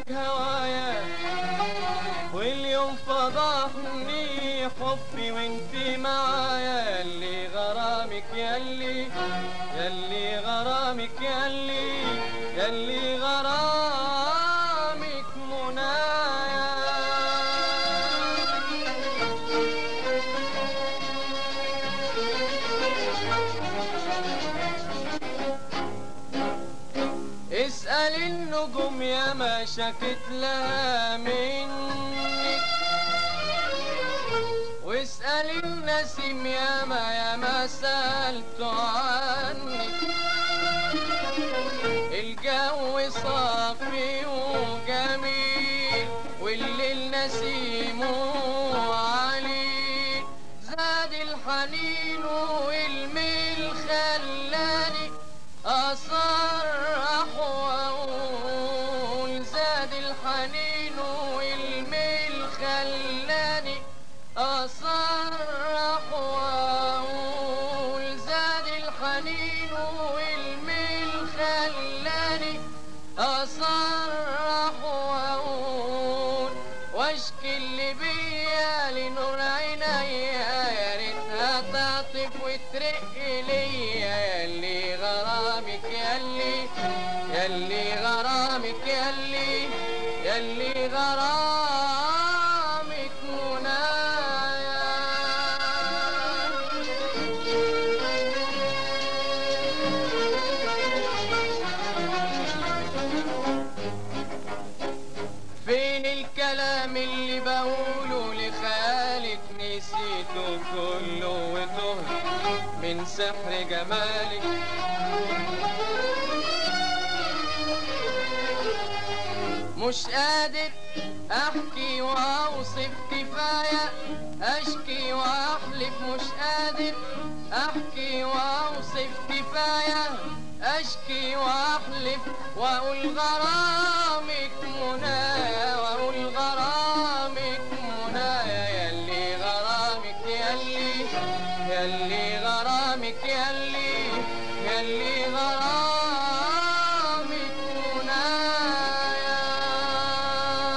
غرامك هوايا واليوم فضحني حبي وانت معايا يلي غرامك يلي يلي غرامك يلي يلي غرامك منايا اسأل النجوم يا ما شكت لها منك واسأل النسيم يا ما يا ما سألت عنك الجو صافي وجميل والليل نسيمه عليل زاد الحنين والميل خلاني أصرح وأقول زاد الحنين والميل خلاني أصرح وأقول زاد الحنين والميل خلاني أصرح وأقول واشكي اللي بيا لنور عينيا يا ريتها تعطف وترق ليا يلي غرامك يلي يلي غرامك يلي يلي غرامك منايا فين الكلام اللي بقوله لخيالك نسيته كله وتهت من سحر جمالك مش قادر احكي واوصف كفايه اشكي واحلف مش قادر احكي واوصف كفايه اشكي واحلف واقول غرامك منايا واقول غرامك منايا يلي غرامك يلي يلي غرامك يلي يلي غرامك